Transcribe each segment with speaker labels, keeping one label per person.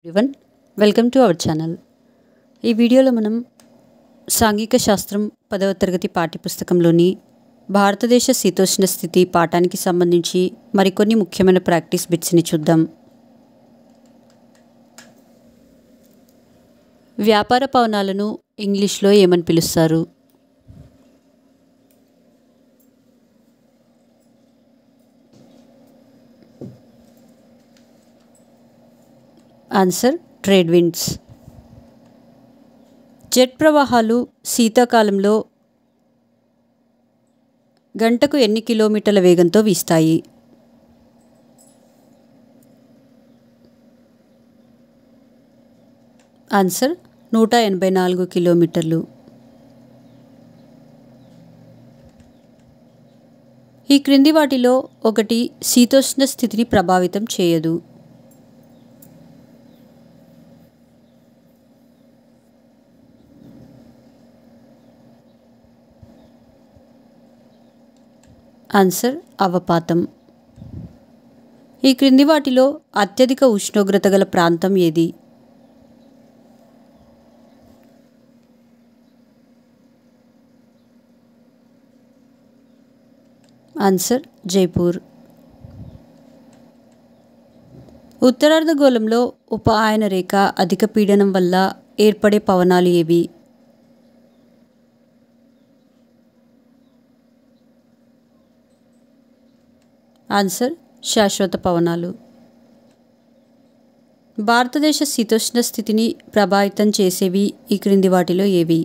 Speaker 1: everyone welcome to our channel ఈ వీడియోలో మనం సాంఘిక శాస్త్రం పదవ తరగతి పాఠ్యపుస్తకంలోని భారతదేశ శీతోష్ణ స్థితి పాఠానికి సంబంధించి మరికొన్ని ముఖ్యమైన ప్రాక్టీస్ బిట్స్ని చూద్దాం వ్యాపార పవనాలను ఇంగ్లీష్లో ఏమని పిలుస్తారు ఆన్సర్ ట్రేడ్ విండ్స్ జెట్ ప్రవాహాలు శీతాకాలంలో గంటకు ఎన్ని కిలోమీటర్ల వేగంతో వీస్తాయి ఆన్సర్ నూట ఎనభై నాలుగు కిలోమీటర్లు ఈ క్రింది వాటిలో ఒకటి శీతోష్ణ స్థితిని ప్రభావితం చేయదు ఆన్సర్ అవపాతం ఈ క్రింది వాటిలో అత్యధిక ఉష్ణోగ్రత గల ప్రాంతం ఏది ఆన్సర్ జైపూర్ ఉత్తరార్ధగోళంలో ఉప ఆయన రేఖ అధిక పీడనం వల్ల ఏర్పడే పవనాలు ఏవి ఆన్సర్ శాశ్వత పవనాలు భారతదేశ శీతోష్ణ స్థితిని ప్రభావితం చేసేవి ఈ క్రింది వాటిలో ఏవి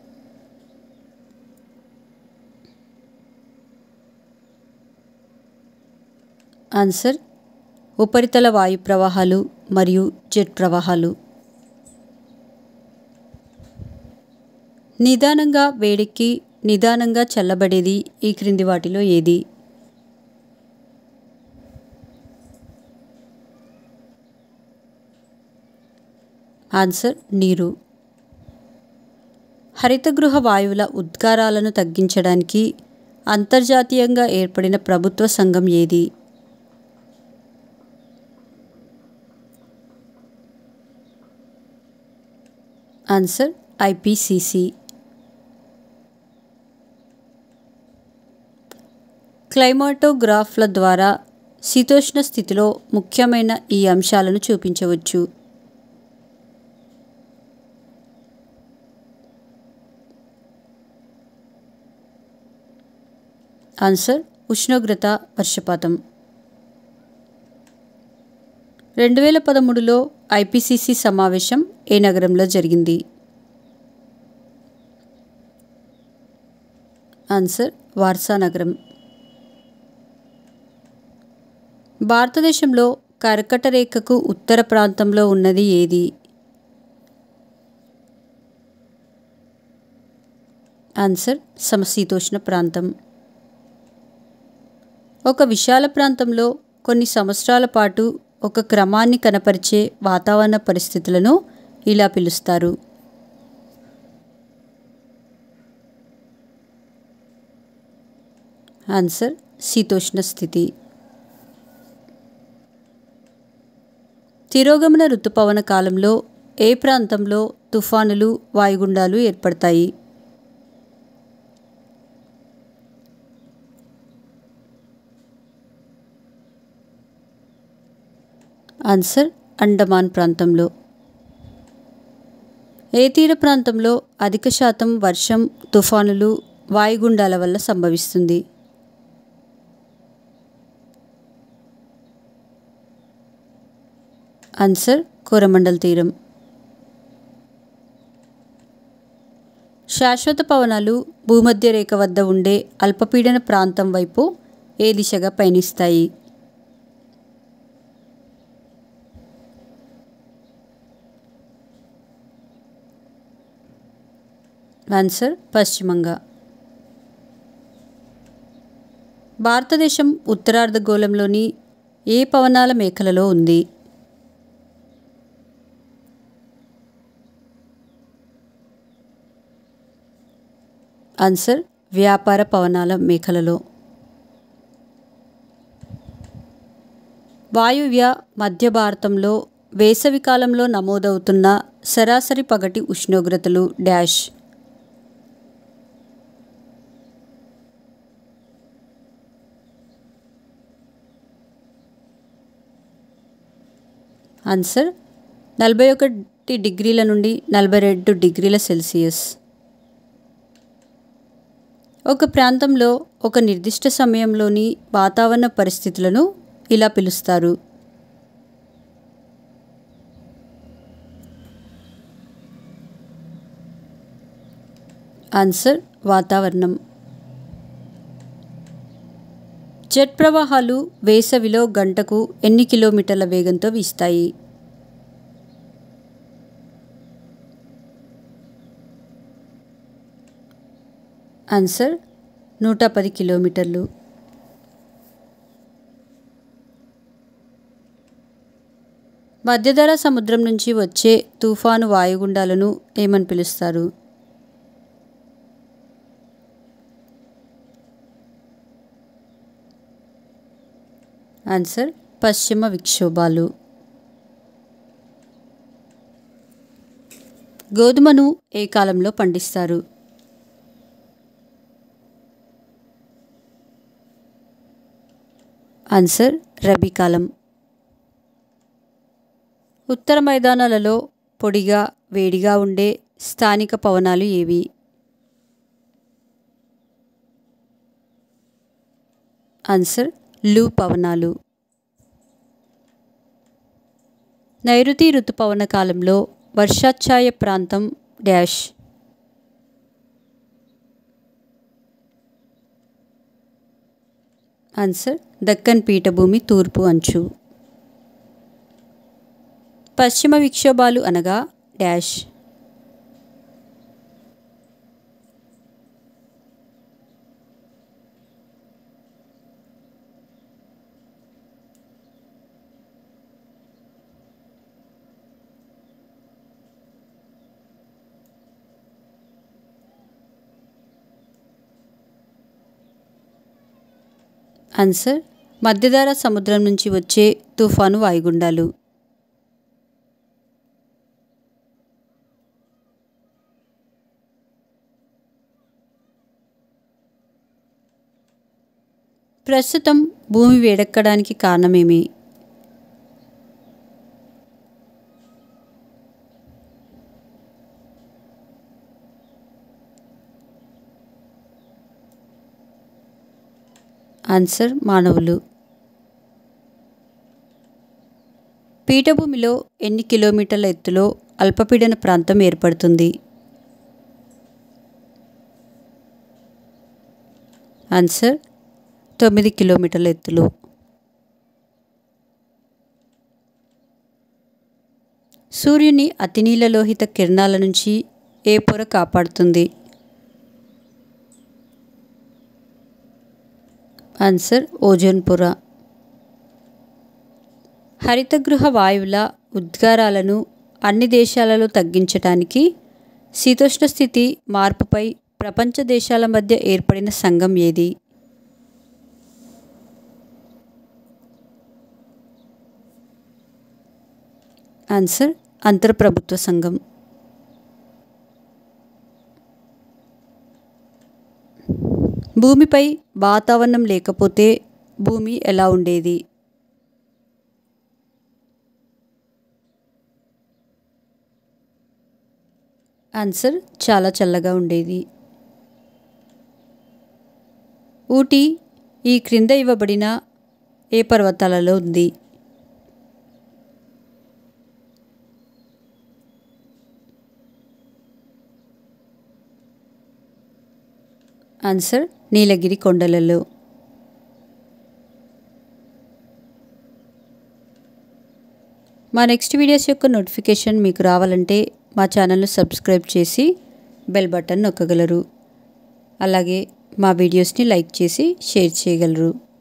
Speaker 1: ఆన్సర్ ఉపరితల వాయు ప్రవాహాలు మరియు జెట్ ప్రవాహాలు నిదానంగా వేడెక్కి నిదానంగా చల్లబడేది ఈ క్రింది వాటిలో ఏది ఆన్సర్ నీరు హరితగృహ వాయువుల ఉద్గారాలను తగ్గించడానికి అంతర్జాతీయంగా ఏర్పడిన ప్రభుత్వ సంఘం ఏది ఆన్సర్ ఐపీసీసీ క్లైమాటోగ్రాఫ్ల ద్వారా శీతోష్ణ స్థితిలో ముఖ్యమైన ఈ అంశాలను చూపించవచ్చు ఆన్సర్ ఉష్ణోగ్రత వర్షపాతం రెండు వేల పదమూడులో ఐపీసీసీ సమావేశం ఏ నగరంలో జరిగింది ఆన్సర్ వార్సా నగరం భారతదేశంలో కర్కట రేఖకు ఉత్తర ప్రాంతంలో ఉన్నది ఏది ఆన్సర్ సమశీతోష్ణ ప్రాంతం ఒక విశాల ప్రాంతంలో కొన్ని సంవత్సరాల పాటు ఒక క్రమాన్ని కనపరిచే వాతావరణ పరిస్థితులను ఇలా పిలుస్తారు ఆన్సర్ శీతోష్ణ స్థితి తిరోగమన ఋతుపవన కాలంలో ఏ ప్రాంతంలో తుఫానులు వాయుగుండాలు ఏర్పడతాయి ఆన్సర్ అండమాన్ ప్రాంతంలో ఏ తీర ప్రాంతంలో అధిక శాతం వర్షం తుఫానులు వాయుగుండాల వల్ల సంభవిస్తుంది ఆన్సర్ కోరమండల్ తీరం శాశ్వత పవనాలు భూమధ్య రేఖ వద్ద ఉండే అల్పపీడన ప్రాంతం వైపు ఏ దిశగా పయనిస్తాయి ఆన్సర్ పశ్చిమంగా భారతదేశం ఉత్తరార్ధగోళంలోని ఏ పవనాల మేఖలలో ఉంది ఆన్సర్ వ్యాపార పవనాల మేఖలలో వాయువ్య మధ్య భారతంలో వేసవి కాలంలో నమోదవుతున్న సరాసరి పగటి ఉష్ణోగ్రతలు డాష్ ఆన్సర్ నలభై ఒకటి డిగ్రీల నుండి నలభై రెండు డిగ్రీల సెల్సియస్ ఒక ప్రాంతంలో ఒక నిర్దిష్ట సమయంలోని వాతావరణ పరిస్థితులను ఇలా పిలుస్తారు ఆన్సర్ వాతావరణం జెట్ ప్రవాహాలు వేసవిలో గంటకు ఎన్ని కిలోమీటర్ల వేగంతో వీస్తాయి ఆన్సర్ నూట పది కిలోమీటర్లు మధ్యధర సముద్రం నుంచి వచ్చే తుఫాను వాయుగుండాలను ఏమని పిలుస్తారు ఆన్సర్ పశ్చిమ విక్షోభాలు గోధుమను ఏ కాలంలో పండిస్తారు ఆన్సర్ రబీ కాలం ఉత్తర మైదానాలలో పొడిగా వేడిగా ఉండే స్థానిక పవనాలు ఏవి ఆన్సర్ లూ పవనాలు నైరుతి ఋతుపవన కాలంలో వర్షాఛాయ ప్రాంతం డాష్ ఆన్సర్ దక్కన్ పీఠభూమి తూర్పు అంచు పశ్చిమ విక్షోభాలు అనగా డాష్ ఆన్సర్ మధ్యధర సముద్రం నుంచి వచ్చే తుఫాను వాయుగుండాలు ప్రస్తుతం భూమి వేడెక్కడానికి కారణమేమి ఆన్సర్ మానవులు పీఠభూమిలో ఎన్ని కిలోమీటర్ల ఎత్తులో అల్పపీడన ప్రాంతం ఏర్పడుతుంది ఆన్సర్ తొమ్మిది కిలోమీటర్ల ఎత్తులో సూర్యుని అతినీలలోహిత కిరణాల నుంచి ఏ పొర కాపాడుతుంది ఆన్సర్ ఓజోన్ పొర హరితగృహ వాయువుల ఉద్గారాలను అన్ని దేశాలలో తగ్గించడానికి శీతోష్ణ స్థితి మార్పుపై ప్రపంచ దేశాల మధ్య ఏర్పడిన సంఘం ఏది ఆన్సర్ అంతర్ప్రభుత్వ సంఘం భూమిపై వాతావరణం లేకపోతే భూమి ఎలా ఉండేది ఆన్సర్ చాలా చల్లగా ఉండేది ఊటీ ఈ క్రింద ఇవ్వబడిన ఏ పర్వతాలలో ఉంది ఆన్సర్ నీలగిరి కొండలలో మా నెక్స్ట్ వీడియోస్ యొక్క నోటిఫికేషన్ మీకు రావాలంటే మా ఛానల్ను సబ్స్క్రైబ్ చేసి బెల్ బటన్ నొక్కగలరు అలాగే మా వీడియోస్ని లైక్ చేసి షేర్ చేయగలరు